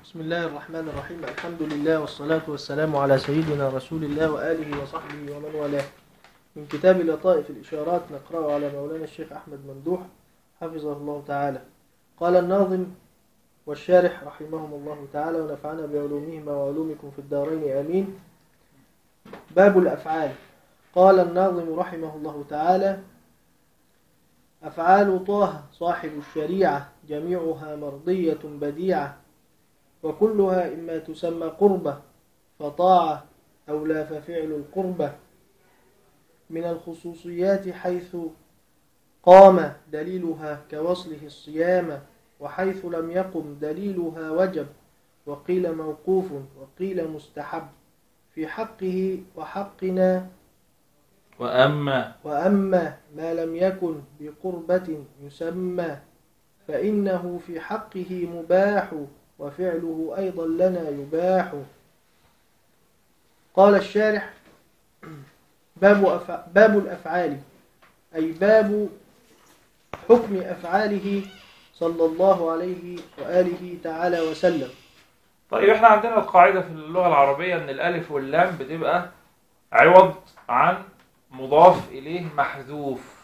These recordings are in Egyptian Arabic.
بسم الله الرحمن الرحيم الحمد لله والصلاة والسلام على سيدنا رسول الله وآله وصحبه ومن والاه من كتاب لطائف الإشارات نقرأه على مولانا الشيخ أحمد ممدوح حفظه الله تعالى قال الناظم والشارح رحمهم الله تعالى ونفعنا بعلومهما وعلومكم في الدارين آمين باب الأفعال قال الناظم رحمه الله تعالى أفعال طه صاحب الشريعة جميعها مرضية بديعة وكلها إما تسمى قربة فطاعة أو لا ففعل القربة من الخصوصيات حيث قام دليلها كوصله الصيام وحيث لم يقم دليلها وجب وقيل موقوف وقيل مستحب في حقه وحقنا وأما وأما ما لم يكن بقربة يسمى فإنه في حقه مباح وفعله أيضا لنا يباح قال الشارح باب, أفع... باب الأفعال أي باب حكم أفعاله صلى الله عليه وآله تعالى وسلم طيب احنا عندنا القاعدة في اللغة العربية ان الالف واللام بتبقى عوض عن مضاف اليه محذوف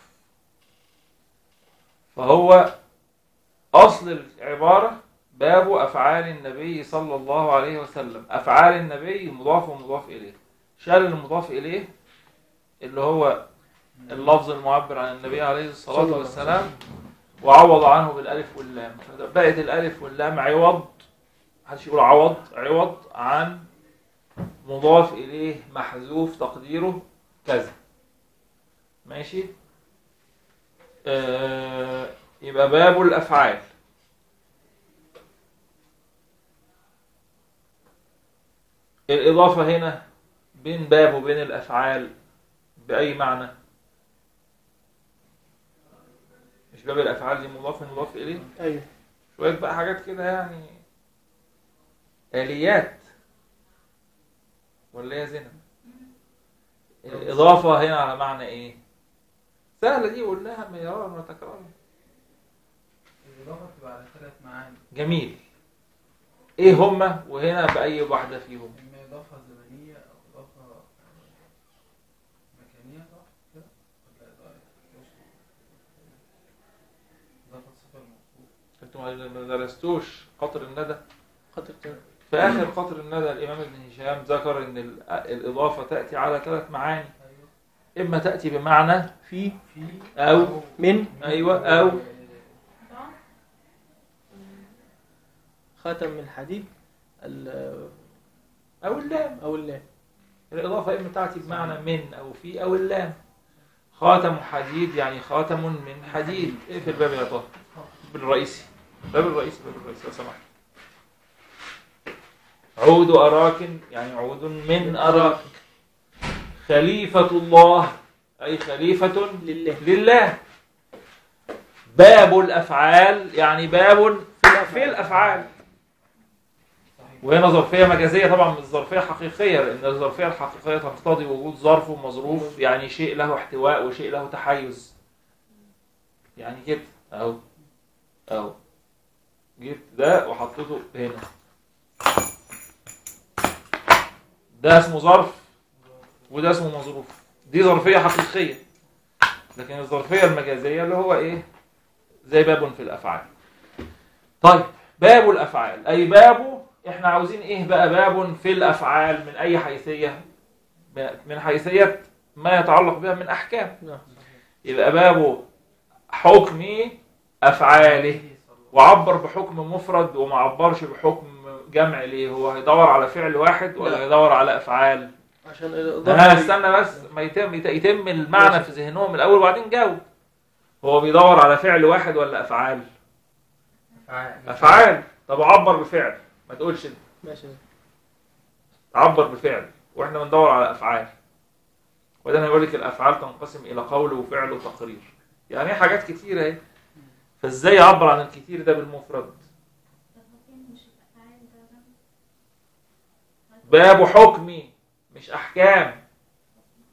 فهو اصل العبارة باب افعال النبي صلى الله عليه وسلم افعال النبي مضاف ومضاف اليه شال المضاف اليه اللي هو اللفظ المعبر عن النبي عليه صلى الله الصلاة عليه والسلام وعوض عنه بالالف واللام بقت الالف واللام عوض محدش يقول عوض عوض عن مضاف إليه محذوف تقديره كذا ماشي آه يبقى باب الأفعال الإضافة هنا بين باب وبين الأفعال بأي معنى مش باب الأفعال دي مضاف ومضاف إليه أيوه شوية بقى حاجات كده يعني آليات ولا هي زنا الإضافة هنا على معنى إيه سهلة دي قلناها مرارا وتكرارا الإضافة بتبقى على ثلاث معاني جميل إيه هما وهنا بأي واحدة فيهم إما إضافة زمنية أو إضافة مكانية صح كده؟ ولا إضافة إضافة صفة الموصوف انتوا ما- ما درستوش قطر الندى خاطر في آخر قطر الندى الإمام ابن هشام ذكر إن ال- الإضافة تأتي على ثلاث معاني أيوه إما تأتي بمعنى في في أو من أيوة أو خاتم من حديد ال- أو اللام أو اللام الإضافة إما تأتي بمعنى من أو في أو اللام خاتم حديد يعني خاتم من حديد إيه في الباب يا طه بالرئيسي باب الرئيسي باب الرئيسي لو سمحت عود أراك يعني عود من أراك خليفة الله أي خليفة لله لله باب الأفعال يعني باب في الأفعال صحيح وهنا ظرفية مجازية طبعا مش ظرفية حقيقية لأن الظرفية الحقيقية تقتضي وجود ظرف ومظروف يعني شيء له احتواء وشيء له تحيز يعني كده أهو أهو جبت ده وحطيته هنا ده اسمه ظرف وده اسمه مظروف دي ظرفية حقيقية لكن الظرفية المجازية اللي هو إيه زي باب في الأفعال طيب باب الأفعال أي باب إحنا عاوزين إيه بقى باب في الأفعال من أي حيثية من حيثية ما يتعلق بها من أحكام نعم يبقى باب حكم أفعاله وعبر بحكم مفرد وما عبرش بحكم جمع ليه هو هيدور على فعل واحد ولا لا. هيدور على أفعال عشان ها الإضافة استنى بس ما يتم يت- يتم المعنى في ذهنهم الأول وبعدين جاوب هو بيدور على فعل واحد ولا أفعال أفعال أفعال طب عبر بفعل ما تقولش ماشي عبر بفعل واحنا بندور على افعال وده هيقول لك الافعال تنقسم الى قول وفعل وتقرير يعني ايه حاجات كتيره اهي فازاي يعبر عن الكتير ده بالمفرد باب حكمي مش احكام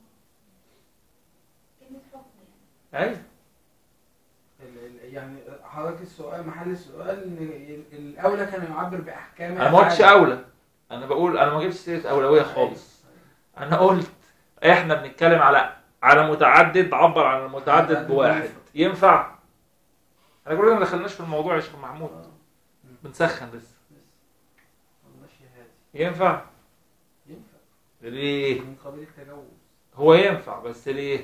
ايوه ال- ال- يعني حضرتك السؤال محل السؤال ان الاولى كان يعبر باحكام انا ما قلتش أفعال. اولى انا بقول انا ما جبتش سيره اولويه خالص انا قلت احنا بنتكلم على على متعدد عبر عن المتعدد متعدد بواحد بمفرد. ينفع احنا كلنا ما دخلناش في الموضوع يا شيخ محمود آه. بنسخن لسه ماشي هادي ينفع ينفع ليه من قبيل التجوز هو ينفع بس ليه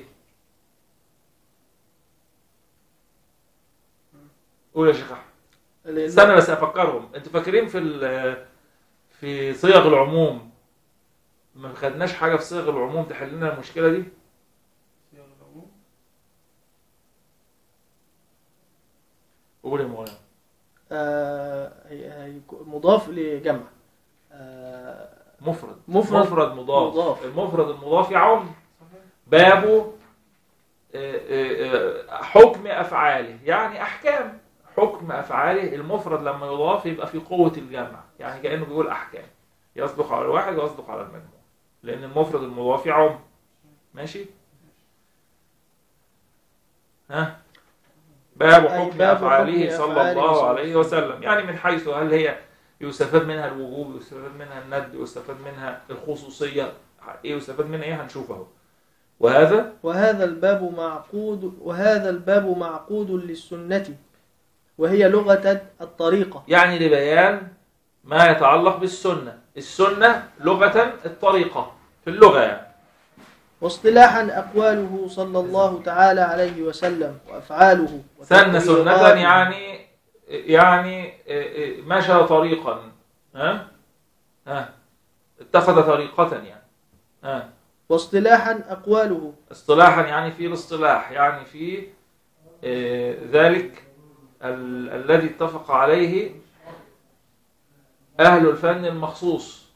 قول يا شيخ احمد لأن- استنى بس افكرهم انتوا فاكرين في ال- في صيغ العموم ما خدناش حاجه في صيغ العموم تحل لنا المشكله دي صيغ العموم قول يا مولانا آه، هي- هي- مضاف لجمع آه، مفرد مفرد. مفرد مضاف, مضاف. المفرد المضاف يعم بابه آه، آه، آه، حكم افعاله يعني احكام حكم افعاله المفرد لما يضاف يبقى في قوه الجمع يعني كانه بيقول احكام يصدق على الواحد ويصدق على المجموع لان المفرد المضاف يعم ماشي ها باب أي حكم باب افعاله حكم صلى أفعاله الله صلى عليه وسلم يعني من حيث هل هي يستفاد منها الوجوب يستفاد منها الند يستفاد منها الخصوصيه ايه يستفاد منها ايه هنشوف اهو وهذا وهذا الباب معقود وهذا الباب معقود للسنة وهي لغة الطريقة يعني لبيان ما يتعلق بالسنه السنه لغه الطريقه في اللغه يعني واصطلاحا أقواله صلى الله تعالى عليه وسلم وأفعاله سن سنه وتقريراته. يعني يعني مشى طريقا ها ها اتخذ طريقه يعني ها واصطلاحا أقواله اصطلاحا يعني في الاصطلاح يعني في آه، ذلك ال- الذي اتفق عليه أهل الفن المخصوص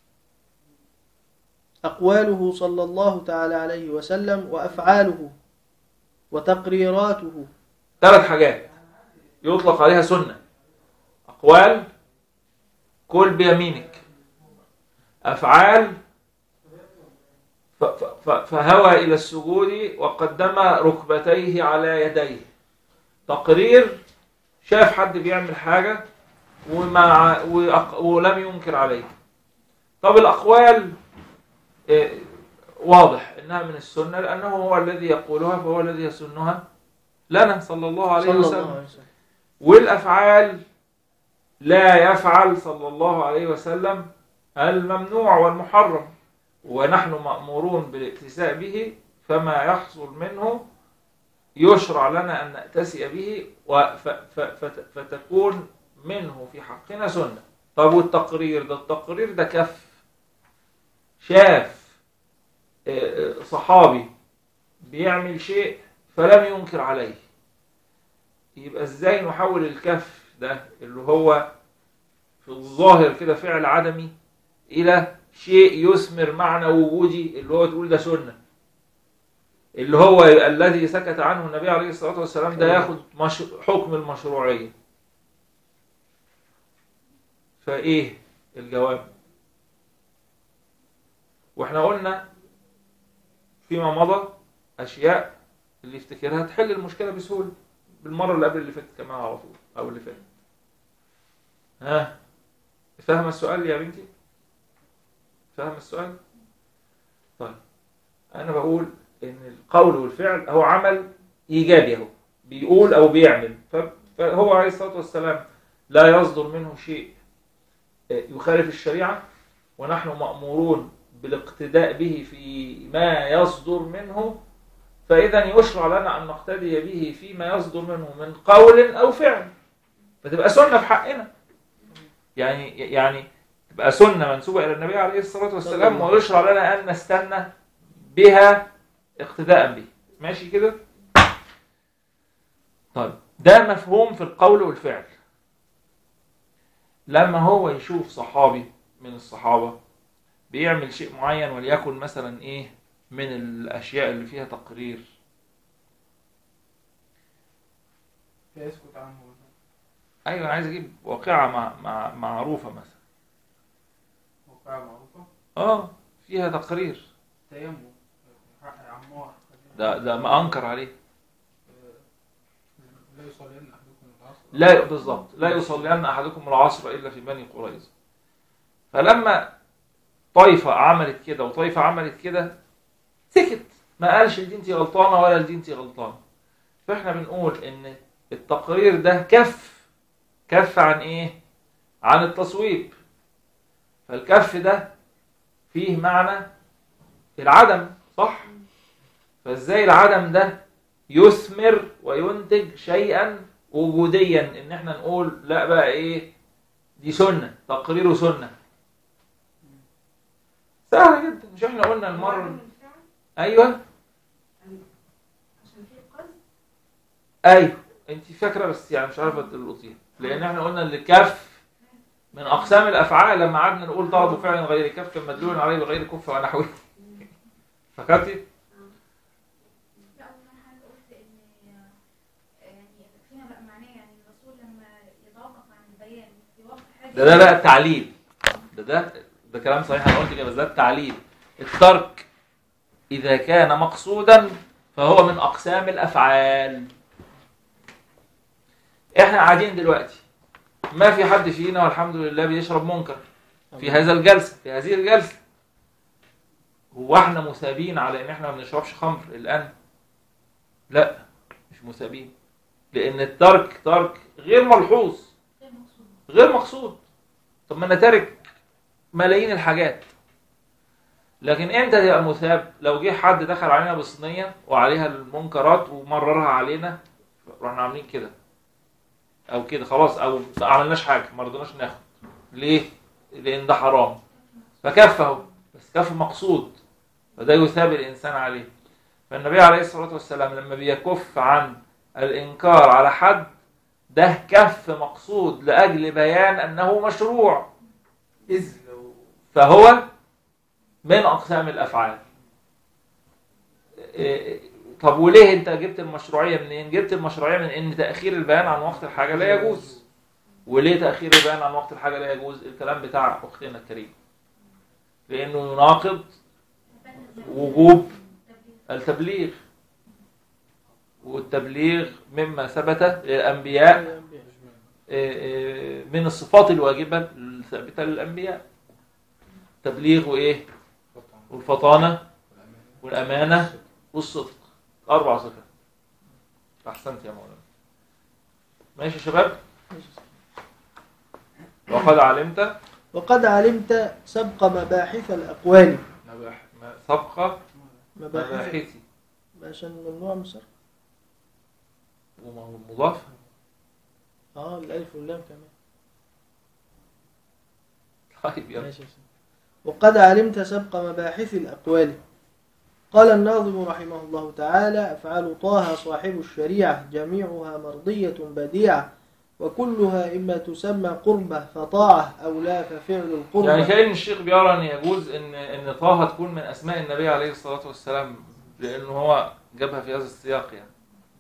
أقواله صلى الله تعالى عليه وسلم وأفعاله وتقريراته ثلاث حاجات يطلق عليها سنة أقوال كل بيمينك أفعال ف- ف- ف- فهوى إلى السجود وقدم ركبتيه على يديه تقرير شاف حد بيعمل حاجة ومع وأق- ولم ينكر عليه طب الأقوال إيه، واضح إنها من السنة لأنه هو الذي يقولها فهو الذي يسنها لنا صلى الله عليه صلى وسلم الله عليه وسلم والأفعال لا يفعل صلى الله عليه وسلم الممنوع والمحرم ونحن مأمورون بالائتساء به فما يحصل منه يشرع لنا أن نأتسئ به وف- ف- فت- فتكون منه في حقنا سنة طب والتقرير ده التقرير ده كف شاف آه، آه، صحابي بيعمل شيء فلم ينكر عليه يبقى ازاي نحول الكف ده اللي هو في الظاهر كده فعل عدمي الى شيء يثمر معنى وجودي اللي هو تقول ده سنه اللي هو الذي سكت عنه النبي عليه الصلاه والسلام ده ياخد مش... حكم المشروعيه فايه الجواب واحنا قلنا فيما مضى اشياء اللي يفتكرها تحل المشكله بسهوله بالمره اللي قبل اللي فاتت كمان على طول او اللي فاتت ها فاهم السؤال يا بنتي فاهم السؤال طيب انا بقول ان القول والفعل هو عمل ايجابي اهو بيقول او بيعمل ف- فهو عليه الصلاه والسلام لا يصدر منه شيء يخالف الشريعه ونحن مامورون بالاقتداء به في ما يصدر منه فإذا يشرع لنا أن نقتدي به فيما يصدر منه من قول أو فعل فتبقى سنة في حقنا يعني يعني تبقى سنة منسوبة إلى النبي عليه الصلاة والسلام ويشرع لنا أن نستنى بها اقتداء به ماشي كده طيب ده مفهوم في القول والفعل لما هو يشوف صحابي من الصحابة بيعمل شيء معين وليكن مثلا ايه من الاشياء اللي فيها تقرير فيسكت عنه مثلا ايوه انا عايز اجيب واقعه مع مع معروفه مثلا موقعة معروفة اه فيها تقرير تيمم حق عمار ده ده ما انكر عليه لا يصلين أحدكم لا بالظبط لا يصلين احدكم العصر الا في بني قريظه فلما طائفه عملت كده وطائفه عملت كده سكت ما قالش دي انت غلطانه ولا دي انت غلطانه فاحنا بنقول ان التقرير ده كف كف عن ايه عن التصويب فالكف ده فيه معنى العدم صح فازاي العدم ده يثمر وينتج شيئا وجوديا ان احنا نقول لا بقى ايه دي سنه تقريره سنه سهله جدا مش احنا قلنا المره ايوه عشان في قصد ايوه انت فاكره بس يعني مش عارفه تلقطيها لان احنا قلنا ان الكف من اقسام الافعال لما قعدنا نقول ضرب فعل غير كف مدلول عليه بغير كف ونحوه فكرتي لا وانا حاجه قلت ان يعني فيها بقى معناه يعني الرسول لما يتوقف عن البيان في وقت حاجه ده ده بقى التعليل ده ده ده كلام صحيح انا قلت كده بس ده التعليل الترك اذا كان مقصودا فهو من اقسام الافعال احنا قاعدين دلوقتي ما في حد فينا والحمد لله بيشرب منكر في هذا الجلسه في هذه الجلسه هو احنا مثابين على ان احنا ما بنشربش خمر الان لا مش مثابين لان الترك ترك غير ملحوظ غير مقصود غير مقصود طب ما انا تارك ملايين الحاجات لكن امتى تبقى مثاب لو جه حد دخل علينا بصينيه وعليها المنكرات ومررها علينا رحنا عاملين كده او كده خلاص او ما عملناش حاجه ما رضيناش ناخد ليه لان ده حرام فكف اهو بس كف مقصود فده يثاب الانسان عليه فالنبي عليه الصلاه والسلام لما بيكف عن الانكار على حد ده كف مقصود لاجل بيان انه مشروع إذ لو فهو من اقسام الافعال إيه، طب وليه انت جبت المشروعيه منين جبت المشروعيه من ان تاخير البيان عن وقت الحاجه لا يجوز وليه تاخير البيان عن وقت الحاجه لا يجوز الكلام بتاع اختنا الكريمه لانه يناقض وجوب التبليغ والتبليغ مما ثبت للانبياء إيه، إيه، من الصفات الواجبه الثابته للانبياء تبليغ وايه والفطانه والامانه والصدق اربع صفات احسنت يا مولانا ماشي يا شباب وقد علمت وقد علمت سبق مباحث الأقوال مباح ما- سبق مباحث مباحثي عشان ممنوع من الصرف ومضاف اه الألف واللام كمان طيب يلا ماشي يا سيدي. وقد علمت سبق مباحث الأقوال قال الناظم رحمه الله تعالى أفعال طه صاحب الشريعة جميعها مرضية بديعة وكلها إما تسمى قربة فطاعة أو لا ففعل القربة يعني كأن الشيخ بيرى ان يجوز ان ان طه تكون من اسماء النبي عليه الصلاه والسلام لانه هو جابها في هذا السياق يعني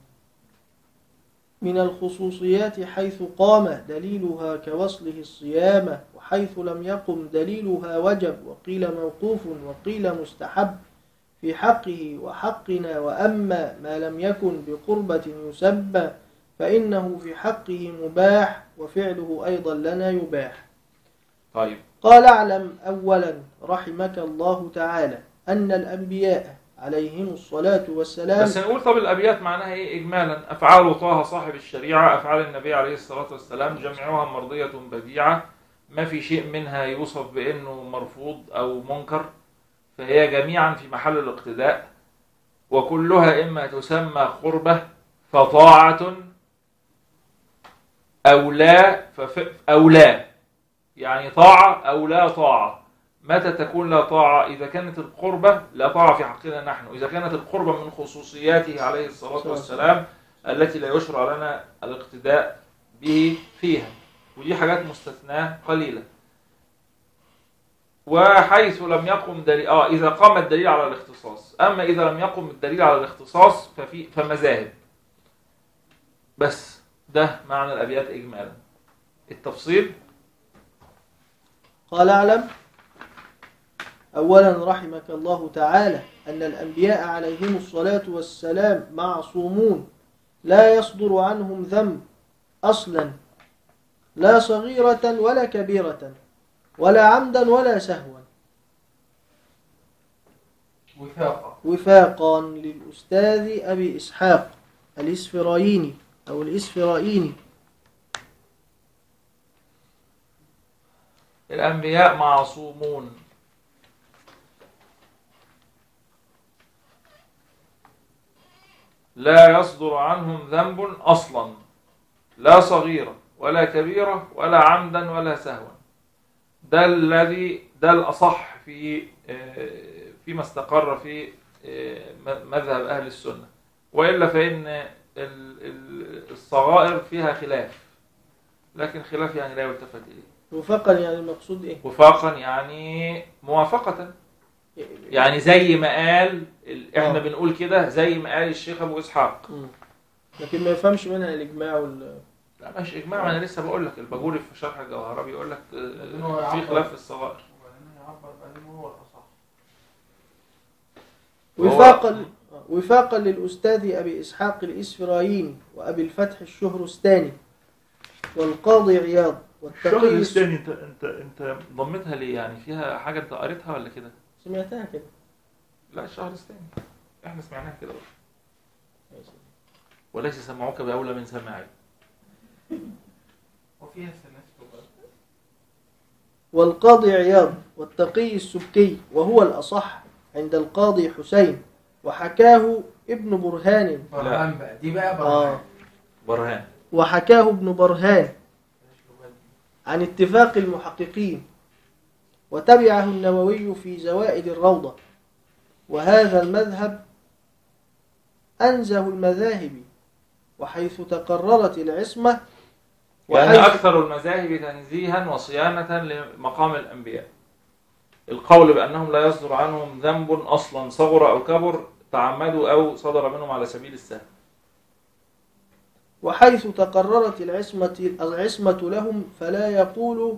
من الخصوصيات حيث قام دليلها كوصله الصيام وحيث لم يقم دليلها وجب وقيل موقوف وقيل مستحب في حقه وحقنا وأما ما لم يكن بقربة يسبى فإنه في حقه مباح وفعله أيضا لنا يباح طيب قال اعلم أولا رحمك الله تعالى أن الأنبياء عليهم الصلاة والسلام بس نقول طب الابيات معناها ايه اجمالا افعال طه صاحب الشريعه افعال النبي عليه الصلاه والسلام جميعها مرضيه بديعه ما في شيء منها يوصف بانه مرفوض او منكر فهي جميعا في محل الاقتداء وكلها اما تسمى قربه فطاعه او لا فف او لا يعني طاعه او لا طاعه متى تكون لا طاعة إذا كانت القربة لا طاعة في حقنا نحن إذا كانت القربة من خصوصياته عليه الصلاة والسلام التي لا يشرع لنا الاقتداء به فيها ودي حاجات مستثناة قليلة وحيث لم يقم دليل آه إذا قام الدليل على الاختصاص أما إذا لم يقم الدليل على الاختصاص ففي فمذاهب بس ده معنى الأبيات إجمالا التفصيل قال اعلم أولا رحمك الله تعالى أن الأنبياء عليهم الصلاة والسلام معصومون لا يصدر عنهم ذنب أصلا لا صغيرة ولا كبيرة ولا عمدا ولا سهوا وفاقة وفاقا للأستاذ أبي إسحاق الإسفرايني أو الإسفرايني الأنبياء معصومون لا يصدر عنهم ذنب أصلا لا صغيرة ولا كبيرة ولا عمدا ولا سهوا ده الذي ده الأصح في آه، فيما استقر في آه، م- مذهب أهل السنة وإلا فإن ال- ال- الصغائر فيها خلاف لكن خلاف يعني لا يلتفت إليه وفاقا يعني المقصود إيه؟ وفاقا يعني موافقة يعني زي ما قال ال- احنا آه. بنقول كده زي ما قال الشيخ ابو اسحاق مم. لكن ما يفهمش منها الإجماع وال... لا مش اجماع ما انا لسه بقول لك الباجوري في شرح الجوهره بيقول لك لكن هو آه، في يعبر. خلاف في الصغائر وبعدين يعبر بعدين هو الأصح وفاقا وفاقا للأستاذ أبي إسحاق الإسفرايني وأبي الفتح الشهرستاني والقاضي عياض الشهر والتقي الثاني انت انت انت ضمتها ليه يعني فيها حاجه انت قريتها ولا كده سمعتها كده لا الشهر الثاني احنا سمعناها كده برضه. وليس سمعوك باولى من سماعي وفيها سنسته برضه والقاضي عياض والتقي السبكي وهو الأصح عند القاضي حسين وحكاه ابن برهان برهان بقى دي بقى آه برهان برهان وحكاه ابن برهان عن اتفاق المحققين وتبعه النووي في زوائد الروضة وهذا المذهب أنزه المذاهب وحيث تقررت العصمة يعني وحيث أكثر المذاهب تنزيها وصيانة لمقام الأنبياء القول بأنهم لا يصدر عنهم ذنب أصلا صغر أو كبر تعمدوا أو صدر منهم على سبيل السهل وحيث تقررت العصمة العصمة لهم فلا يقول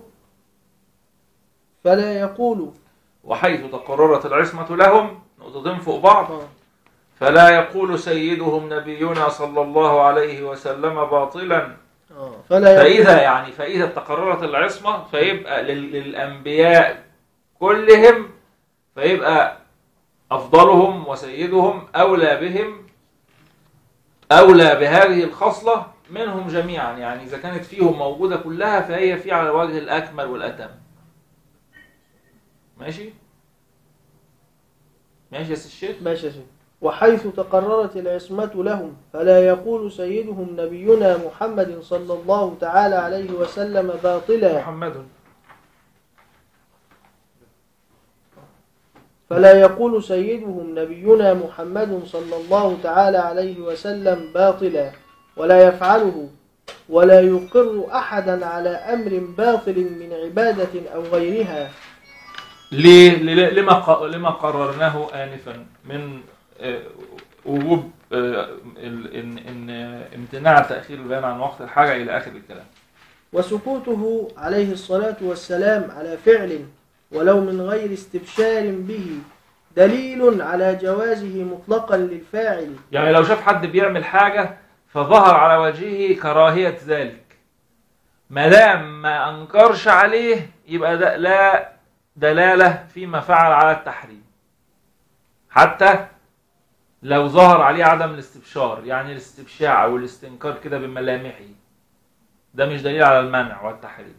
فلا يقول وحيث تقررت العصمة لهم نقطتين فوق بعض آه. فلا يقول سيدهم نبينا صلى الله عليه وسلم باطلا آه. فلا يقول فإذا يعني فإذا تقررت العصمة فيبقى لل- للأنبياء كلهم فيبقى أفضلهم وسيدهم أولى بهم أولى بهذه الخصلة منهم جميعا يعني إذا كانت فيهم موجودة كلها فهي في على الوجه الأكمل والأتم ماشي ماشي يا سي الشيخ ماشي يا سيدي. وحيث تقررت العصمة لهم فلا يقول سيدهم نبينا محمد صلى الله تعالى عليه وسلم باطلا محمد فلا يقول سيدهم نبينا محمد صلى الله تعالى عليه وسلم باطلا ولا يفعله ولا يقر أحدا على أمر باطل من عبادة أو غيرها ليه ل- لما ق- لما قررناه آنفا من آه، وجوب آه، ال- إن إن امتناع تأخير البيان عن وقت الحاجة إلى آخر الكلام وسكوته عليه الصلاة والسلام على فعل ولو من غير استبشار به دليل على جوازه مطلقا للفاعل يعني لو شاف حد بيعمل حاجة فظهر على وجهه كراهية ذلك ما دام ما أنكرش عليه يبقى ده لا دلالة فيما فعل على التحريم حتى لو ظهر عليه عدم الاستبشار يعني الاستبشاع أو الاستنكار كده بملامحه ده مش دليل على المنع والتحريم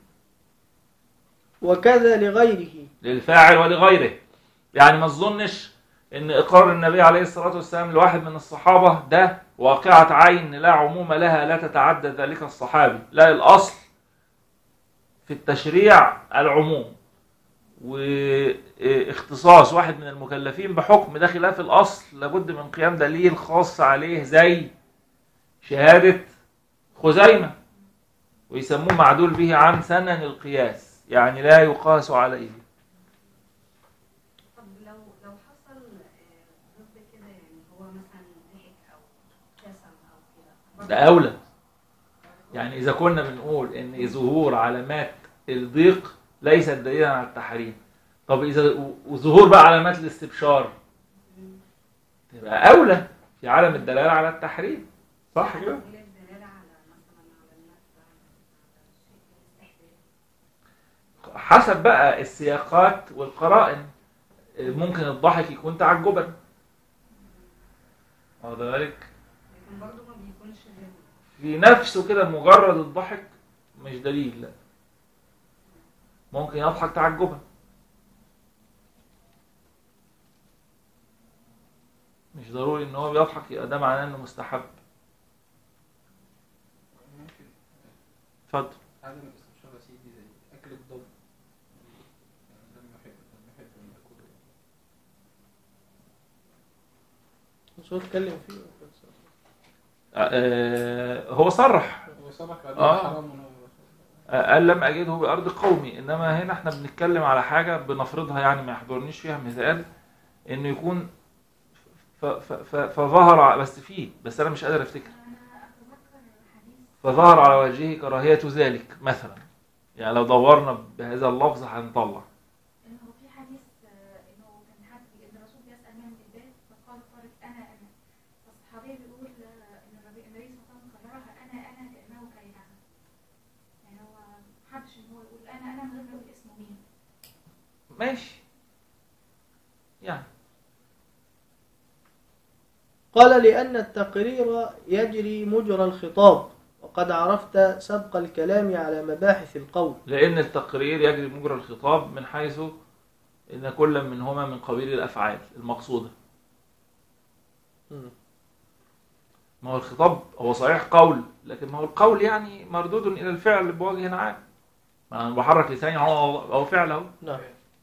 وكذا لغيره للفاعل ولغيره يعني ما تظنش ان اقرار النبي عليه الصلاه والسلام لواحد من الصحابه ده واقعه عين لا عموم لها لا تتعدى ذلك الصحابي لا الاصل في التشريع العموم واختصاص واحد من المكلفين بحكم ده خلاف الاصل لابد من قيام دليل خاص عليه زي شهاده خزيمه ويسموه معدول به عن سنن القياس يعني لا يقاس عليه طب لو لو حصل آه، ضد كده يعني هو مثلا ضحك او ابتسم او كده ده أولى يعني إذا كنا بنقول إن ظهور علامات الضيق ليست دليلا على التحريم طب إذا وظهور بقى علامات الاستبشار تبقى أولى في عالم الدلالة على التحريم صح كده؟ هي الدلاله على مثلا على النفس حسب بقى السياقات والقرائن ممكن الضحك يكون تعجبا واخد بالك لكن برضه ما بيكونش غير في نفسه كده مجرد الضحك مش دليل لا ممكن يضحك تعجبا مش ضروري ان هو بيضحك يبقى ده معناه انه مستحب ممكن اتفضل عدم الاستبشار يا سيدي زي اكل الضب يعني لم يحب لم يحب ان ياكله مش هو اتكلم فيه آه، هو صرح هو سمك آه. حرام من قال لم اجده بارض قومي انما هنا احنا بنتكلم على حاجه بنفرضها يعني ما يحضرنيش فيها مثال انه يكون ف ف ف فظهر ع- بس فيه بس انا مش قادر افتكر انا اتذكر حديث فظهر على وجهه كراهيه ذلك مثلا يعني لو دورنا بهذا اللفظ هنطلع انه في حديث آه، انه كان حد ان الرسول بيسال من في البيت فقال طارق انا انا فالصحابي بيقول آه، ان النبي النبي صلى الله عليه وسلم كررها انا انا كانه كرهها يعني هو ما حبش ان هو يقول انا انا من غير ما يقول اسمه مين ماشي يعني قال لأن التقرير يجري مجرى الخطاب وقد عرفت سبق الكلام على مباحث القول لان التقرير يجري مجرى الخطاب من حيث ان كل منهما من قبيل الافعال المقصوده ما هو الخطاب هو صحيح قول لكن ما هو القول يعني مردود الى الفعل بوجه عام ما انا بحرك لساني هو هو فعل اهو نعم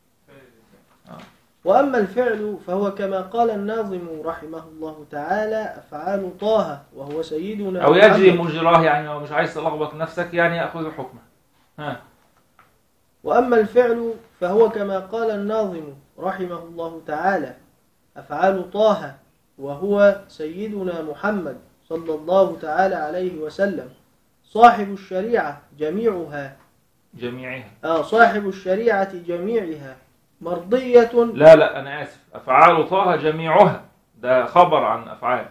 وأما الفعل فهو كما قال الناظم رحمه الله تعالى أفعال طه وهو سيدنا او يجري محمد. مجراه يعني لو مش عايز تلخبط نفسك يعني ياخذ حكمه ها وأما الفعل فهو كما قال الناظم رحمه الله تعالى أفعال طه وهو سيدنا محمد صلى الله تعالى عليه وسلم صاحب الشريعة جميعها جميعها آه صاحب الشريعة جميعها مرضية لا لا انا اسف افعال طه جميعها ده خبر عن افعال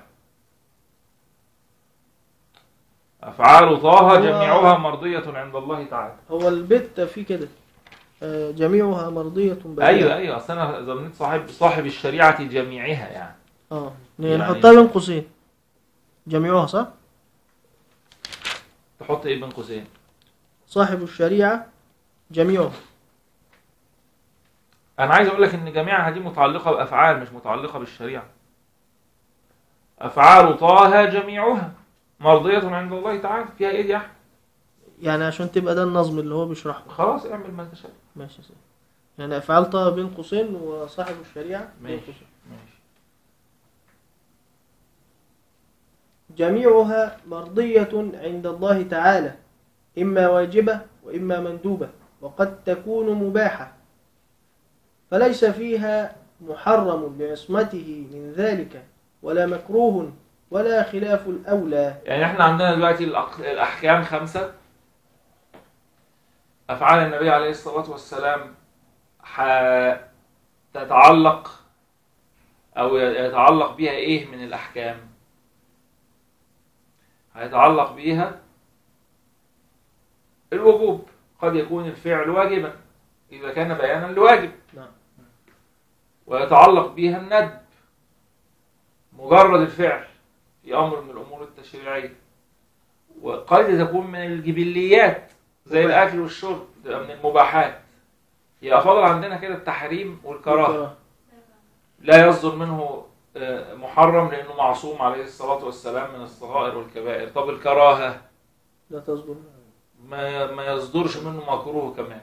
افعال طه هو- جميعها مرضيه عند الله تعالى هو البت في كده آه جميعها مرضية بارئة. ايوه ايوه اصل انا ضمنت صاحب صاحب الشريعه جميعها يعني اه يعني- نحطها بين قوسين جميعها صح؟ تحط ايه بين قوسين صاحب الشريعة جميعها انا عايز اقول لك ان جميعها دي متعلقه بافعال مش متعلقه بالشريعه افعال طه جميعها مرضيه عند الله تعالى فيها ايه دي يا احمد يعني عشان تبقى ده النظم اللي هو بيشرحه خلاص اعمل ما تشاء ماشي يا سيدي يعني أفعال طه بين قوسين وصاحب الشريعة بين ماشي. قوسين ماشي جميعها مرضية عند الله تعالى إما واجبة وإما مندوبة وقد تكون مباحة فليس فيها محرم لعصمته من ذلك ولا مكروه ولا خلاف الأولى يعني احنا عندنا دلوقتي الأق- الاحكام خمسه افعال النبي عليه الصلاه والسلام تتعلق او يتعلق بها ايه من الاحكام هيتعلق بيها الوجوب قد يكون الفعل واجبا اذا كان بيانا لواجب نعم. ويتعلق بها الندب مجرد الفعل في امر من الامور التشريعيه وقد تكون من الجبليات زي مباح. الاكل والشرب تبقى من المباحات يبقى فاضل عندنا كده التحريم والكراهه لا يصدر منه آه، محرم لانه معصوم عليه الصلاه والسلام من الصغائر والكبائر طب الكراهه لا تصدر ما ما يصدرش منه مكروه كمان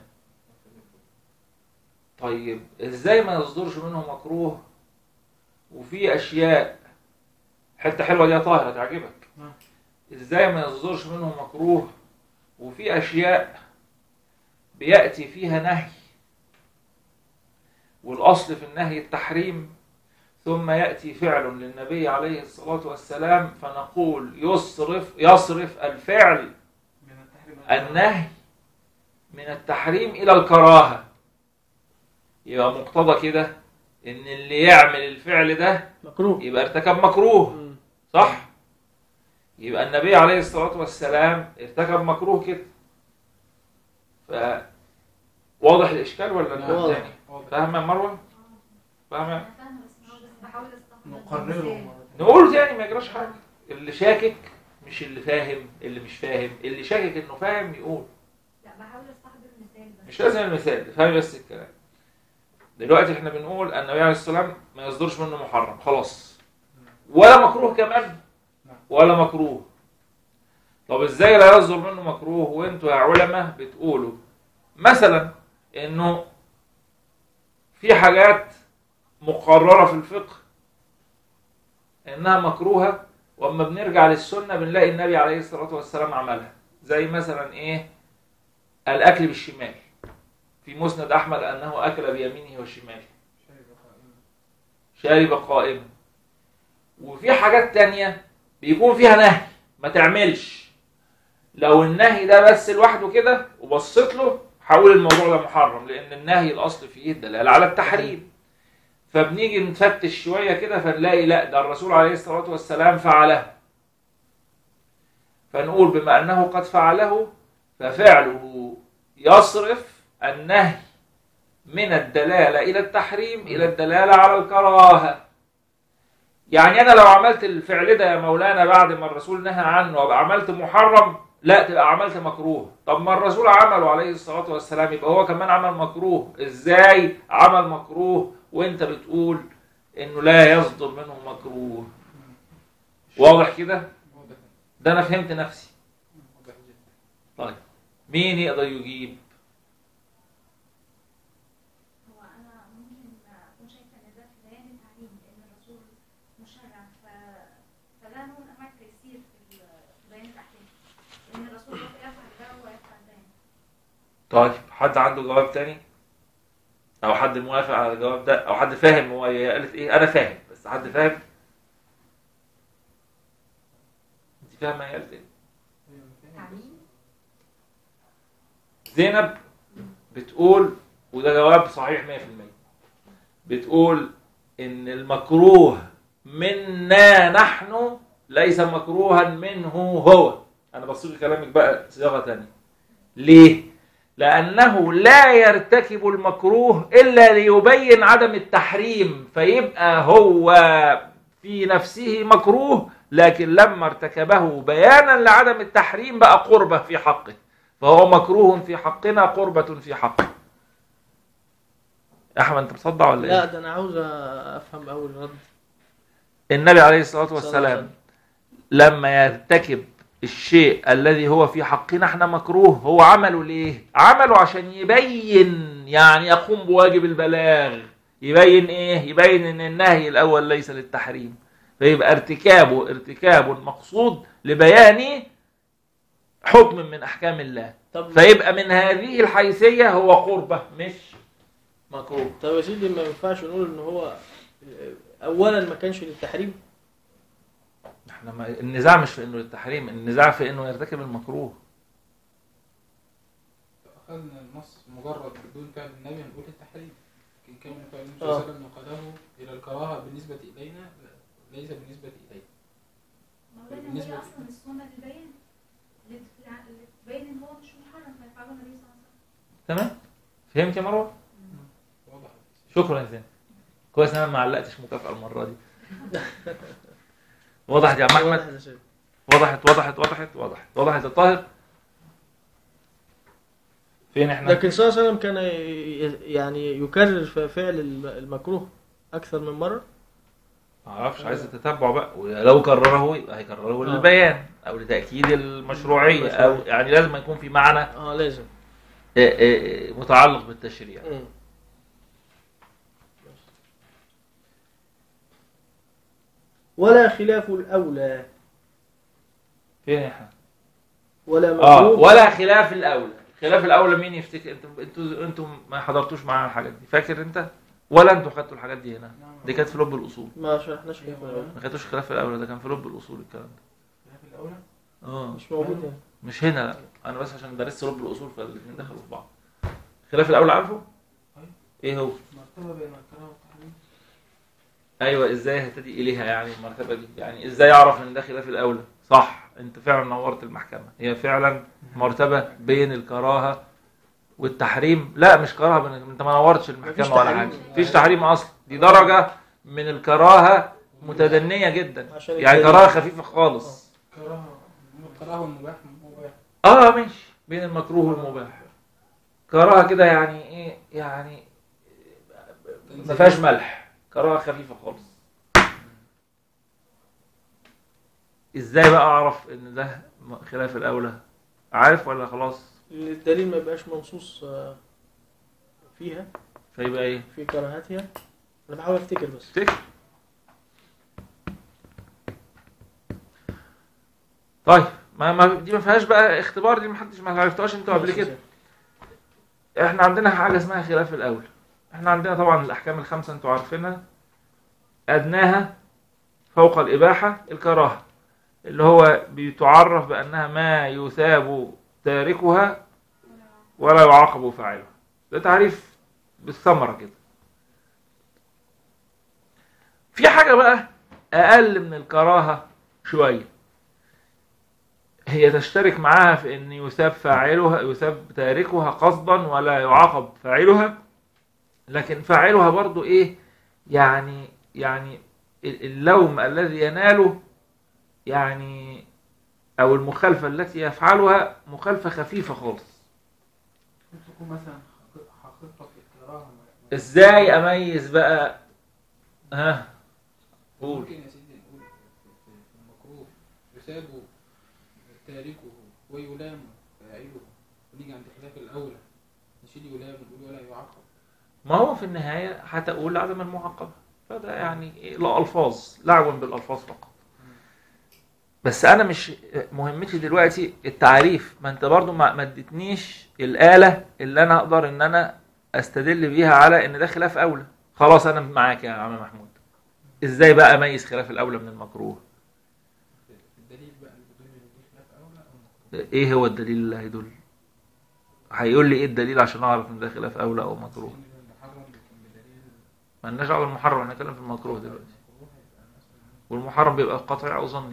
طيب ازاي ما يصدرش منه مكروه وفي اشياء حته حلوه دي يا طاهر هتعجبك نعم. ازاي ما يصدرش منه مكروه وفي اشياء بياتي فيها نهي والاصل في النهي التحريم ثم ياتي فعل للنبي عليه الصلاه والسلام فنقول يصرف يصرف الفعل من التحريم النهي من التحريم إلى الكراهة يبقى مقتضى كده إن اللي يعمل الفعل ده مكروه يبقى ارتكب مكروه مم. صح؟ يبقى النبي عليه الصلاة والسلام ارتكب مكروه كده ف واضح الاشكال ولا نعم. واضح. تاني واضح. فاهمه يا مروه فاهمه انا فاهمه بس هو بس بحاول استخدم نقرره المثال. مرة نقول تاني ما يجراش حاجه اللي شاكك مش اللي فاهم اللي مش فاهم اللي شاكك انه فاهم يقول لا بحاول استحضر مثال بس مش لازم المثال فاهم بس الكلام دلوقتي احنا بنقول ان النبي عليه الصلاه والسلام ما يصدرش منه محرم خلاص ولا مكروه كمان ولا مكروه طب ازاي لا يصدر منه مكروه وانتوا يا علماء بتقولوا مثلا انه في حاجات مقرره في الفقه انها مكروهه واما بنرجع للسنه بنلاقي النبي عليه الصلاه والسلام عملها زي مثلا ايه الاكل بالشمال في مسند احمد انه اكل بيمينه وشماله شايف قائمة. شارب قائما وفي حاجات تانية بيكون فيها نهي ما تعملش لو النهي ده بس لوحده كده وبصيت له هقول الموضوع ده محرم لان النهي الاصل فيه الدلاله على التحريم فبنيجي نفتش شويه كده فنلاقي لا ده الرسول عليه الصلاه والسلام فعله فنقول بما انه قد فعله ففعله يصرف النهي من الدلاله الى التحريم الى الدلاله على الكراهه يعني انا لو عملت الفعل ده يا مولانا بعد ما الرسول نهى عنه وابقى عملت محرم لا تبقى عملت مكروه طب ما الرسول عمله عليه الصلاه والسلام يبقى هو كمان عمل مكروه ازاي عمل مكروه وانت بتقول انه لا يصدر منه مكروه واضح كده واضح ده انا فهمت نفسي واضح جدا طيب مين يقدر يجيب هو انا ممكن اكون شايفه ان ده في بيان التعليم لان الرسول مشرع ف... فده نوع من انواع التيسير في ال- في بيان الاحكام لان الرسول يفعل ده ويفعل ده طيب حد عنده جواب تاني او حد موافق على الجواب ده او حد فاهم هو هي قالت ايه انا فاهم بس حد فاهم انت فاهمه هي قالت ايه أيوة، فاهم. تعليم زينب بتقول وده جواب صحيح 100% بتقول ان المكروه منا نحن ليس مكروها منه هو انا بصيغ كلامك بقى صياغه تانية ليه لانه لا يرتكب المكروه الا ليبين عدم التحريم فيبقى هو في نفسه مكروه لكن لما ارتكبه بيانا لعدم التحريم بقى قربه في حقه فهو مكروه في حقنا قربة في حقه احمد انت مصدع ولا لا ايه ده انا عاوز افهم اول رد النبي عليه الصلاة صلى الله عليه والسلام لما يرتكب الشيء الذي هو في حقنا احنا مكروه هو عمله ليه عمله عشان يبين يعني يقوم بواجب البلاغ يبين ايه يبين ان النهي الاول ليس للتحريم فيبقى ارتكابه ارتكاب مقصود لبيان حكم من احكام الله طب فيبقى من هذه الحيثية هو قربة مش مكروه طب يا سيدي ما ينفعش نقول ان هو اولا ما كانش للتحريم احنا ما النزاع مش في انه للتحريم النزاع في انه يرتكب المكروه أخذنا النص مجرد بدون فعل النبي هنقول التحريم لكن كون فعل النبي صلى الله عليه وسلم نقله إلى الكراهة بالنسبة إلينا لا، ليس بالنسبة إليه مولانا بالنسبة هي لي. اصلا السنه للبيان لتبين ان هو مش محرم فيفعله النبي صلى الله عليه وسلم تمام فهمت يا مروه واضح شكرا يا زين كويس ان انا ما علقتش مكافاه المره دي وضحت يا عم احمد واضح يا سيدي. وضحت وضحت وضحت وضحت وضحت يا طاهر فين احنا لكن صلى الله عليه وسلم كان ي- يعني يكرر في فعل المكروه اكثر من مره ما اعرفش عايز التتبع بقى ولو كرره يبقى هيكرره آه. للبيان او لتاكيد المشروعيه او يعني لازم يكون في معنى اه لازم آه، آه، متعلق بالتشريع مم. ولا خلاف الاولى فين احنا ولا اه مكروه ولا خلاف الاولى خلاف الاولى مين يفتكر انتوا انتوا انتوا ما حضرتوش معانا الحاجات دي فاكر انت ولا انتوا خدتوا الحاجات دي هنا دي كانت في لب الاصول ما شرحناش خلاف الاولى ما خدتوش خلاف الاولى ده كان في لب الاصول الكلام ده خلاف الأولى اه مش موجود هنا مش هنا لا انا بس عشان درست لب الاصول فالاثنين دخلوا في بعض خلاف الاولى عارفه أيوة. ايه هو مرتبة بين الكراهة والتحريم ايوه ازاي هتدي اليها يعني المرتبه دي يعني ازاي اعرف ان ده خلاف الاولى صح انت فعلا نورت المحكمه هي فعلا مرتبه بين الكراهه والتحريم لا مش كراهه بن- انت ما نورتش مفيش المحكمه ولا تحريم. حاجه مفيش تحريم اصلا دي درجه من الكراهه متدنيه جدا عشان يعني الدليل. كراهه خفيفه خالص كراهه الكراهه والمباح مباح اه ماشي بين المكروه والمباح كراهه كده يعني ايه يعني ما فيهاش ملح كراهه خفيفه خالص ازاي بقى اعرف ان ده خلاف الاولى عارف ولا خلاص إن الدليل ما يبقاش منصوص آه، فيها فيبقى ايه في كراهتها انا بحاول افتكر بس تفتكر طيب ما, ما دي ما فيهاش بقى اختبار دي ما حدش ما عرفتهاش انتوا قبل كده احنا عندنا حاجه اسمها خلاف الاول احنا عندنا طبعا الاحكام الخمسه انتوا عارفينها ادناها فوق الاباحه الكراهه اللي هو بتعرف بانها ما يثاب تاركها ولا يعاقب فاعلها ده تعريف بالثمره كده في حاجه بقى اقل من الكراهه شويه هي تشترك معاها في ان يثاب فاعلها يثاب تاركها قصدا ولا يعاقب فاعلها لكن فاعلها برضو ايه يعني يعني ال- اللوم الذي يناله يعني او المخالفه التي يفعلها مخالفه خفيفه خالص ممكن تكون مثلا حقيقة- حقيقه في الكراهه ازاي اميز بقى ها قول ممكن يا سيدي نقول في- في في المكروه يثاب تاركه ويلام فاعله ونيجي عند خلاف الاولى نشيل يلام ونقول ولا يعاقب ما هو في النهاية هتقول عدم المعاقبة فده يعني إيه؟ لا ألفاظ لعب بالألفاظ فقط بس أنا مش مهمتي دلوقتي التعريف ما أنت برضو ما ما اديتنيش الآلة اللي أنا أقدر إن أنا أستدل بيها على إن ده خلاف أولى خلاص أنا معاك يا عم محمود إزاي بقى أميز خلاف الأولى من المكروه الدليل بقى اللي بيدل ان دي خلاف اولى او مكروه إيه هو الدليل اللي هيدل هيقول لي إيه الدليل عشان أعرف إن ده خلاف أولى أو مكروه إن المحرم بيكون بدليل مالناش دعوة بالمحرم احنا هنتكلم في المكروه دلوقتي المكروه هيبقى مثلا والمحرم بيبقى قطعي او ظني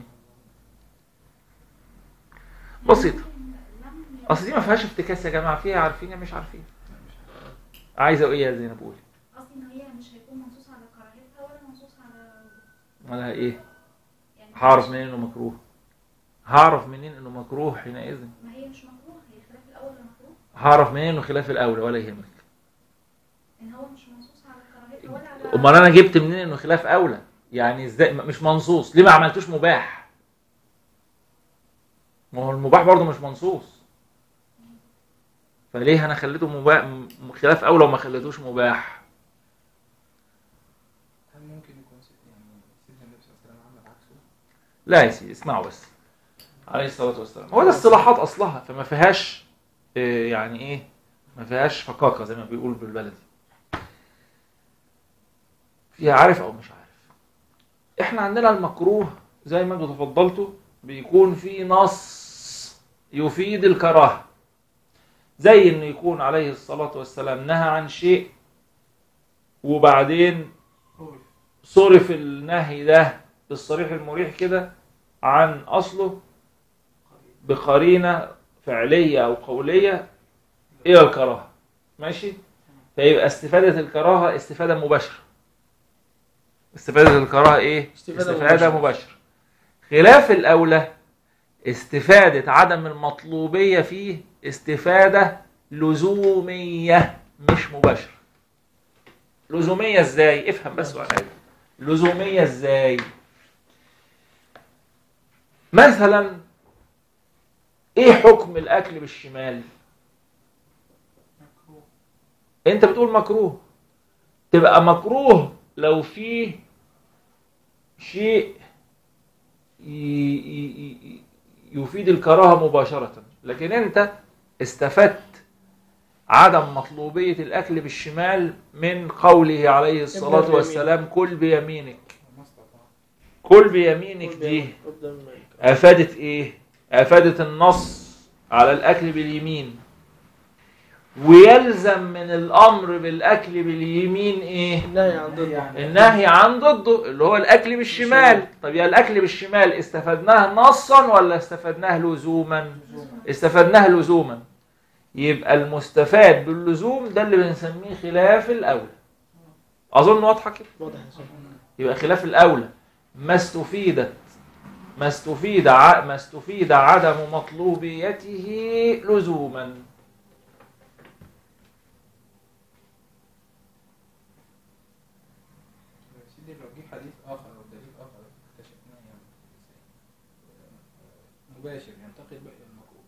بسيطة اصل دي ما فيهاش افتكاس يا جماعة فيها عارفين يا مش عارفين عايزة ايه يا زينب قولي قصدي ان هي مش هيكون منصوص على كراهتها ولا منصوص على مالها ايه يعني هعرف منين انه مكروه هعرف منين انه مكروه حينئذ ما هي مش مكروه هي خلاف الاول مكروه هعرف منين انه خلاف الاولى ولا يهمك ان هو مش منصوص على كراهتها ولا على امال انا جبت منين انه خلاف اولى يعني ازاي مش منصوص ليه ما عملتوش مباح ما هو المباح برضه مش منصوص فليه انا خليته مباح م- خلاف اولى وما خليتوش مباح هل ممكن يكون سيد يعني سيدنا النبي صلى الله عليه وسلم عمل عكسه؟ لا يا سيدي اسمعوا بس عليه الصلاه والسلام هو ده الصلاحات اصلها فما فيهاش آه، يعني ايه ما فيهاش فقاقه زي ما بيقول بالبلدي فيها عارف او مش عارف احنا عندنا المكروه زي ما انتوا تفضلتوا بيكون في نص يفيد الكراهه زي انه يكون عليه الصلاه والسلام نهى عن شيء وبعدين صرف النهي ده بالصريح المريح كده عن اصله بقرينه فعليه او قوليه الى الكراهه ماشي فيبقى استفاده الكراهه استفاده مباشره استفاده الكراهه ايه استفادة استفاده مباشرة. مباشره خلاف الاولى استفاده عدم المطلوبيه فيه استفاده لزوميه مش مباشره لزوميه ازاي افهم بس وعلى لزوميه ازاي مثلا ايه حكم الاكل بالشمال مكروه انت بتقول مكروه تبقى مكروه لو فيه شيء ي- ي- ي- يفيد الكراهه مباشره لكن انت استفدت عدم مطلوبيه الاكل بالشمال من قوله عليه الصلاه بيمينك. والسلام كل بيمينك وما استطاع كل بيمينك دي قدام افادت ايه افادت النص على الاكل باليمين ويلزم من الامر بالاكل باليمين ايه النهي عن ضده النهي عن ضده اللي هو الاكل بالشمال طب يا الاكل بالشمال استفدناه نصا ولا استفدناه لزوما استفدناه لزوما يبقى المستفاد باللزوم ده اللي بنسميه خلاف الأولى أظن واضحة كده واضح يا شيخ يبقى خلاف الأولى ما استفيدت ما استفيد ع- ما استفيد عدم مطلوبيته لزوما يا سيدي لو جه حديث آخر أو دليل آخر اكتشفناه يعني مباشر ينتقل بقى إلى المكروه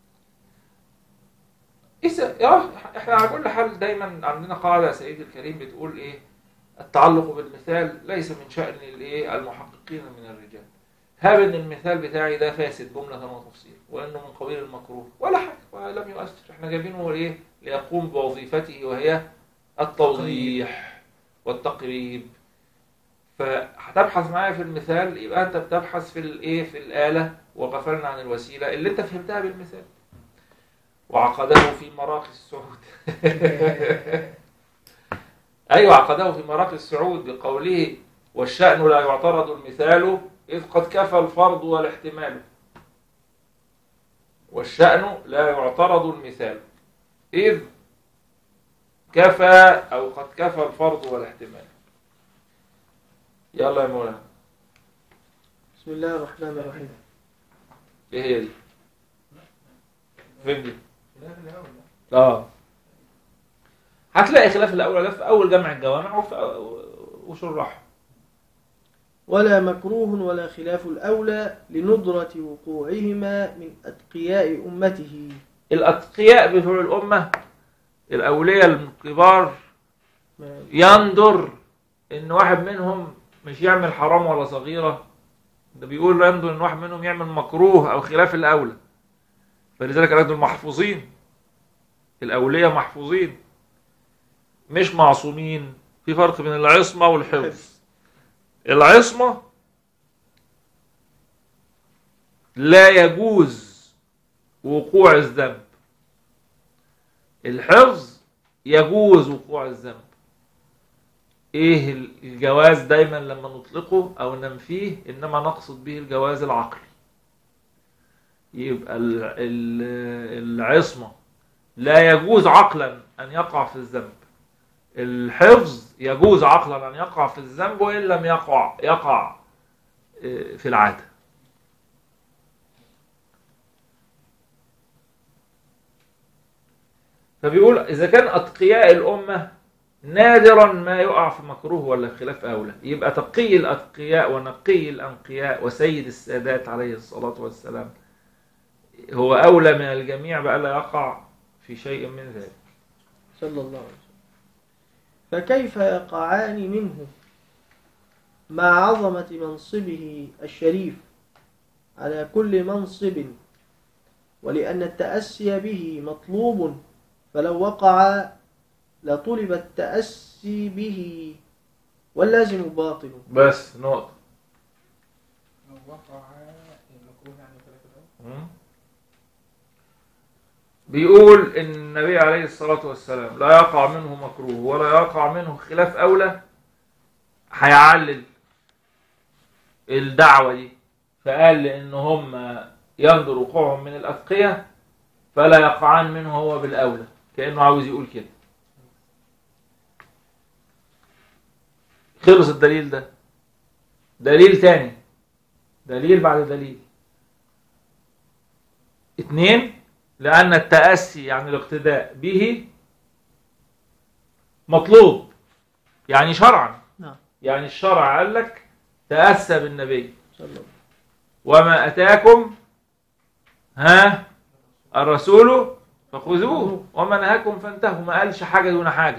إذا يا احنا على كل حال دايما عندنا قاعدة يا سيدي الكريم بتقول ايه التعلق بالمثال ليس من شأن الايه المحققين من الرجال هاب ان المثال بتاعي ده فاسد جملة وتفصيل وانه من قبيل المكروه ولا حاجة ولم يؤثر احنا جايبينه ايه ليقوم بوظيفته وهي التوضيح والتقريب فهتبحث معايا في المثال يبقى انت بتبحث في الايه في الآلة وغفلنا عن الوسيلة اللي انت فهمتها بالمثال وعقده في مراقي السعود أيوة عقده في مراقي السعود بقوله والشأن لا يعترض المثال إذ قد كفى الفرض والاحتمال والشأن لا يعترض المثال إذ كفى أو قد كفى الفرض والاحتمال يلا يا مولانا بسم الله الرحمن الرحيم إيه هي دي؟ فين دي؟ خلاف الأول اه هتلاقي خلاف الاول ده في اول جمع الجوامع وفي وشرحه ولا مكروه ولا خلاف الأولى لندرة وقوعهما من أتقياء أمته الاتقياء بتوع الامه الاولياء الكبار ما- يندر ان واحد منهم مش يعمل حرام ولا صغيره ده بيقول يندر ان واحد منهم يعمل مكروه او خلاف الاولى فلذلك قال لك دول محفوظين الاولياء محفوظين مش معصومين في فرق بين العصمه والحفظ العصمه لا يجوز وقوع الذنب الحفظ يجوز وقوع الذنب ايه الجواز دايما لما نطلقه او ننفيه انما نقصد به الجواز العقلي يبقى ال- ال- العصمة لا يجوز عقلا ان يقع في الذنب الحفظ يجوز عقلا ان يقع في الذنب وان لم يقع يقع آه، في العاده فبيقول إذا كان أتقياء الأمة نادرا ما يقع في مكروه ولا خلاف أولى يبقى تقي الأتقياء ونقي الأنقياء وسيد السادات عليه الصلاة والسلام هو أولى من الجميع بألا يقع في شيء من ذلك صلى الله عليه وسلم فكيف يقعان منه مع عظمة منصبه الشريف على كل منصب ولأن التأسي به مطلوب فلو وقع لطلب التأسي به واللازم باطل بس نقطة لو وقع المكروه يعني خلاف الأول بيقول ان النبي عليه الصلاة والسلام لا يقع منه مكروه ولا يقع منه خلاف أولى هيعلل الدعوة دي فقال لأن هم يندر وقوعهم من الأتقية فلا يقعان منه هو بالأولى كأنه عاوز يقول كده خلص الدليل ده دليل تاني دليل بعد دليل اتنين لأن التأسي يعني الاقتداء به مطلوب يعني شرعا نعم. يعني الشرع قال لك تأسى بالنبي صلى الله وما أتاكم ها الرسول فخذوه وما نهاكم فانتهوا ما قالش حاجة دون حاجة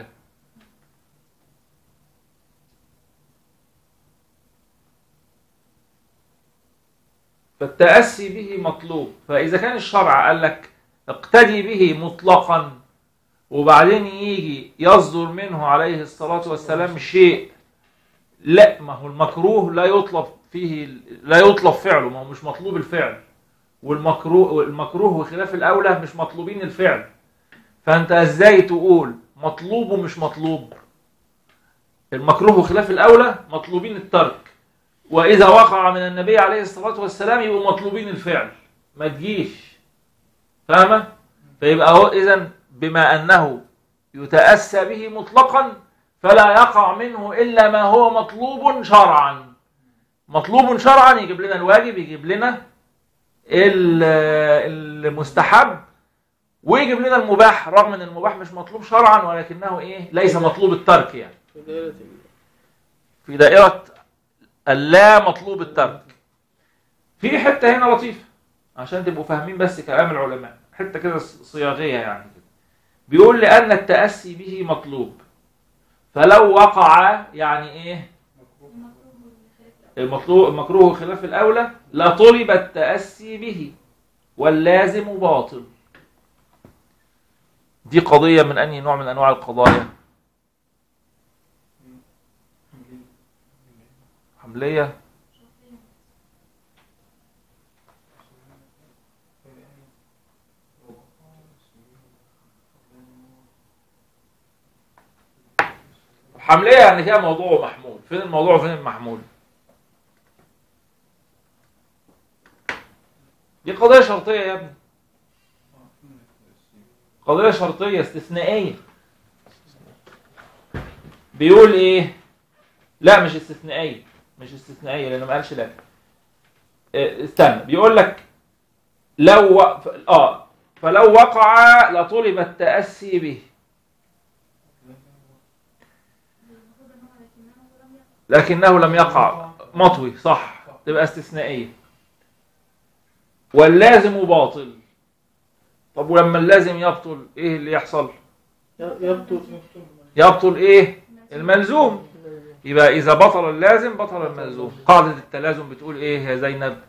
فالتأسي به مطلوب فإذا كان الشرع قال لك اقتدي به مطلقا وبعدين يجي يصدر منه عليه الصلاة والسلام شيء لا ما هو المكروه لا يطلب فيه لا يطلب فعله ما هو مش مطلوب الفعل والمكروه المكروه وخلاف الاولى مش مطلوبين الفعل فانت ازاي تقول مطلوب ومش مطلوب المكروه وخلاف الاولى مطلوبين الترك واذا وقع من النبي عليه الصلاه والسلام يبقوا مطلوبين الفعل ما تجيش فاهمه فيبقى هو اذا بما أنه يتأسى به مطلقا فلا يقع منه إلا ما هو مطلوب شرعا مطلوب شرعا يجيب لنا الواجب يجيب لنا ال- المستحب ويجيب لنا المباح رغم ان المباح مش مطلوب شرعا ولكنه ايه ليس مطلوب الترك يعني في دائرة ال- في دائرة اللا مطلوب الترك في حتة هنا لطيفة عشان تبقوا فاهمين بس كلام العلماء حتة كده صياغية يعني كده بيقول لأن التأسي به مطلوب فلو وقع يعني ايه المطلوب المكروه خلاف الأولى لطلب التأسي به واللازم باطل دي قضية من أي نوع من أنواع القضايا حملية حملية يعني كده موضوع محمول فين الموضوع وفين المحمول دي قضية شرطية يا ابني قضية شرطية استثنائية بيقول ايه لا مش استثنائية مش استثنائية لانه ما قالش لا إيه، استنى بيقول لك لو و... ف- اه فلو وقع لطلب التأسي به المفروض ان هو لكنه لم يقع لكنه لم يقع مطوي صح تبقى استثنائية واللازم باطل طب ولما اللازم يبطل ايه اللي يحصل يبطل يبطل ايه الملزوم يبقى اذا بطل اللازم بطل الملزوم قاعدة التلازم بتقول ايه يا زينب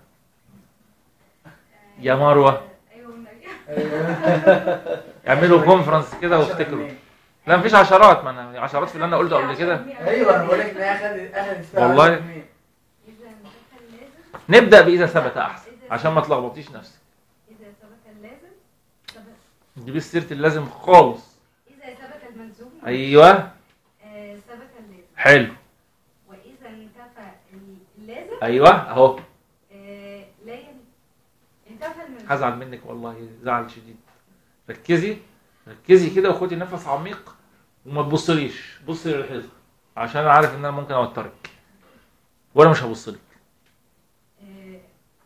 يا مروة ايوه والنبي اعملوا كونفرنس كده وافتكروا لا مفيش عشرات ما انا عشرات في اللي انا قلته قبل كده ايوه انا بقول لك ان هي اخذت اخذت فيها والله. عشرة جنيه. إذا انتفى اللازم نبدأ بإذا ثبت أحسن عشان ما تلخبطيش نفسك إذا ثبت اللازم ثبت تجيبي سيرة اللازم خالص إذا ثبت الملزوم أيوه آه، ثبت اللازم حلو وإذا انتفى اللازم أيوه أهو آه، لا ين- انتفى الملزوم هزعل منك والله زعل شديد ركزي ركزي كده وخدي نفس عميق وما تبصليش بصي للحيطة عشان أنا عارف إن أنا ممكن أوترك وأنا مش هبصلك آه،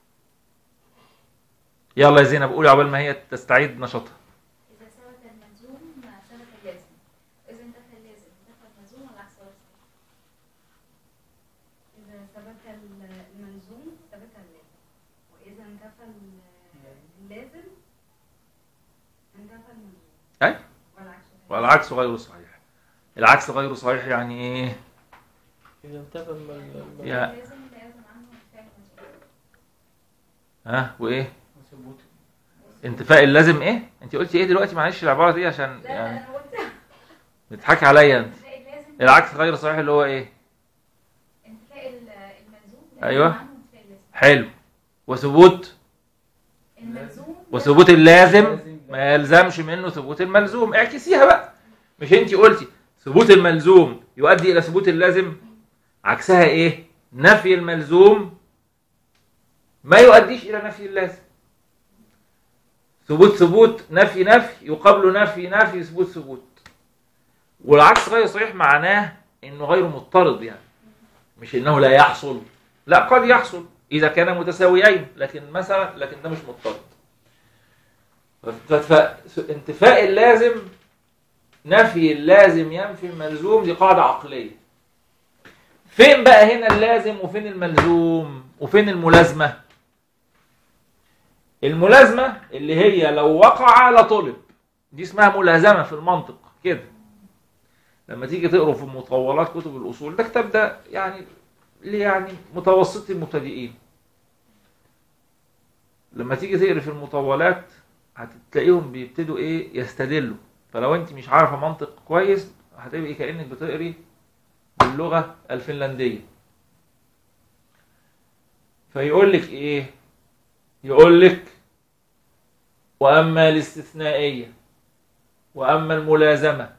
يلا يا زينب قولي عقبال ما هي تستعيد نشاطها اذا ثبت الملزوم ثبت اللازم اذا انتفى اللازم انتفى الملزوم والعكس هو الصحيح. إذا ثبت الملزوم ثبت اللازم وإذا انتفى اللازم انتفى الملزوم أي. والعكس صحيح. والعكس غير صحيح العكس غير صحيح يعني إيه إذا انتفى الم- الم- يا- اللازم لا يلزم عنه فعل الملزوم ها وإيه انتفاء اللازم إيه أنت قلتي إيه دلوقتي معلش العبارة دي عشان لا يعني لا انا قلت بتضحكي عليا أنت انتفاء اللازم العكس غير صحيح اللي هو إيه انتفاء ال- الملزوم لا أيوة. يلزم عنه انتفاء اللازم حلو وثبوت الملزوم وثبوت اللازم ما يلزمش منه ثبوت الملزوم اعكسيها بقى مش انت قلتي ثبوت الملزوم يؤدي الى ثبوت اللازم عكسها ايه نفي الملزوم ما يؤديش الى نفي اللازم ثبوت ثبوت نفي نفي يقابل نفي نفي ثبوت ثبوت والعكس غير صحيح معناه انه غير مضطرد يعني مش انه لا يحصل لا قد يحصل اذا كان متساويين لكن مثلا لكن ده مش مضطرد ف- ف- انتفاء اللازم نفي اللازم ينفي الملزوم دي قاعدة عقلية فين بقى هنا اللازم وفين الملزوم وفين الملازمة الملازمة اللي هي لو وقع لطلب دي اسمها ملازمة في المنطق كده لما تيجي تقروا في مطولات كتب الأصول ده كتاب ده يعني اللي يعني متوسط المبتدئين لما تيجي تقري في المطولات هتلاقيهم بيبتدوا ايه يستدلوا فلو انت مش عارفه منطق كويس هتبقي كانك بتقري باللغه الفنلنديه فيقول لك ايه يقول لك واما الاستثنائيه واما الملازمه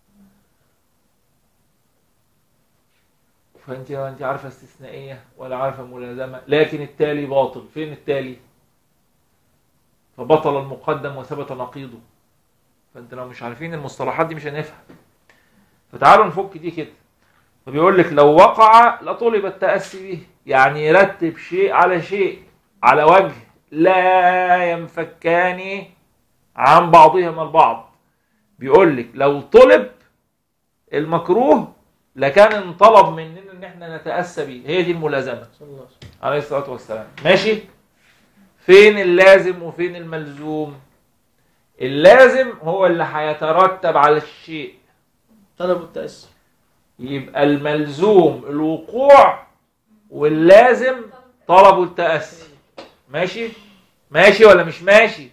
فانت انت عارفه استثنائيه ولا عارفه ملازمه لكن التالي باطل فين التالي فبطل المقدم وثبت نقيضه فانت لو مش عارفين المصطلحات دي مش هنفهم فتعالوا نفك دي كده فبيقول لك لو وقع لطلب التأسي به يعني يرتب شيء على شيء على وجه لا ينفكان عن بعضهما البعض بيقول لك لو طلب المكروه لكان انطلب مننا ان احنا نتأسى به هي دي الملازمة صلى الله عليه وسلم عليه الصلاة والسلام ماشي فين اللازم وفين الملزوم اللازم هو اللي هيترتب على الشيء طلب التأسي يبقى الملزوم الوقوع واللازم طلب التأسي ماشي ماشي ولا مش ماشي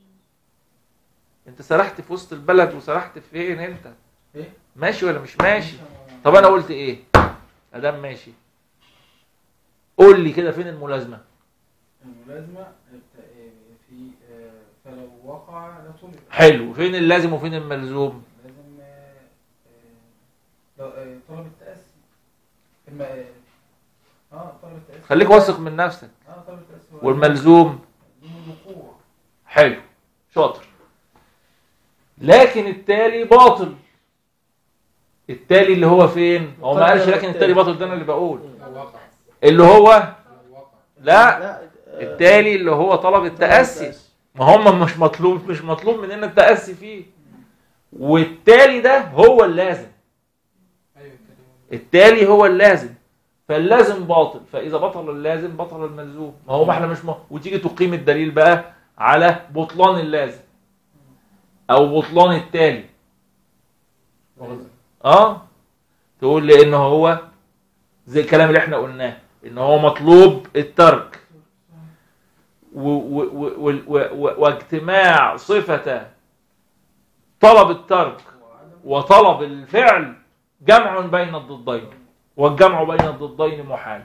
انت سرحت في وسط البلد وسرحت فين انت إيه؟ ماشي ولا مش ماشي طب انا قلت ايه ادام ماشي قول لي كده فين الملازمه الملازمة الت- في آه، فلو وقع لطلب حلو فين اللازم وفين الملزوم لازم آه، آه، لو- آه، طلب التأسي الم- اه آه، طلب التأسي خليك واثق من نفسك اه طلب التأسي هو والملزوم ملزوم الوقوع حلو شاطر لكن التالي باطل التالي اللي هو فين هو ما قالش لكن التالي باطل ده انا اللي بقول لو وقع اللي هو لو وقع لا لا آه، التالي اللي هو طلب طلب التأسي ما هم مش مطلوب مش مطلوب مننا التأسي فيه والتالي ده هو اللازم ايوه كده التالي هو اللازم فاللازم باطل فاذا بطل اللازم بطل الملزوم ما هو ما احنا مش م... وتيجي تقيم الدليل بقى على بطلان اللازم او بطلان التالي لازم. اه تقول لان هو زي الكلام اللي احنا قلناه ان هو مطلوب الترك و و و و و واجتماع صفة طلب الترك وطلب الفعل جمع بين الضدين والجمع بين الضدين محال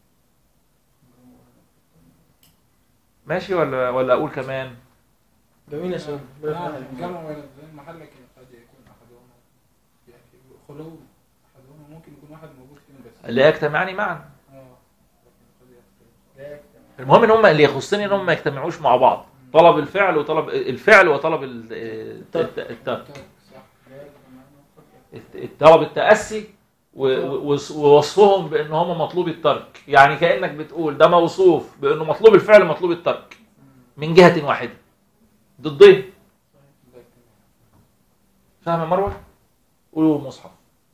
ماشي ولا ولا اقول كمان جميل يا سيدي نعم الجمع بين الضدين محل لكن قد يكون احدهما يعني خلو احدهما ممكن يكون واحد موجود فيهم بس لا يجتمعان معا اه لكن قد يختلف لا يجتمع. المهم ان هم اللي يخصني ان هم ما يجتمعوش مع بعض طلب الفعل وطلب الفعل وطلب ال- الت- الترك صح لا يجتمع. الت- طلب التأسي و- و- وص- ووصفهم بان هم مطلوب الترك يعني كانك بتقول ده موصوف بانه مطلوب الفعل مطلوب الترك من جهه واحده ضدين ده اجتماع. فاهم يا مروه قولوا مصحف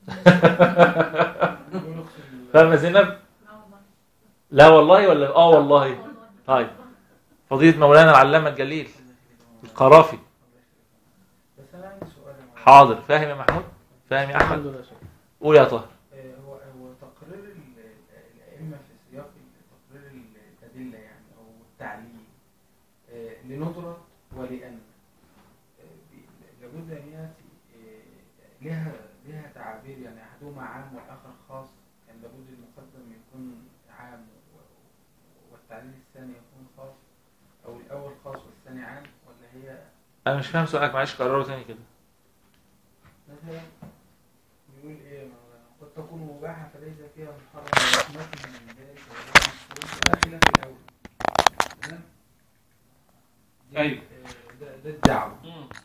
نقول اقسم بالله. فاهم يا زينب لا والله ولا اه والله طيب فضيله مولانا العلامه الجليل القرافي بس انا عندي سؤال يا مولانا. حاضر فاهم يا محمود فاهم يا الحمد احمد لله يا سيدي. قول يا طاهر آه، هو هو تقرير ال- الائمه في سياق تقرير الادله يعني او التعليل آه، لندره ولان آه، بي- لابد ان ياتي آه، لها لها تعابير يعني احدهما عام والاخر خاص يعني لابد المقدم يكون عام و- والتعليل الثاني يكون خاص او الاول خاص والثاني عام ولا هي انا مش فاهم سؤالك معلش كرره تاني كده مثلا بيقول ايه يا مولانا قد تكون مباحة فليس فيها محرم ورحمة من ذلك ولا خلاف الأول تمام؟ دي- أيوة. آه، ده, ده الدعوة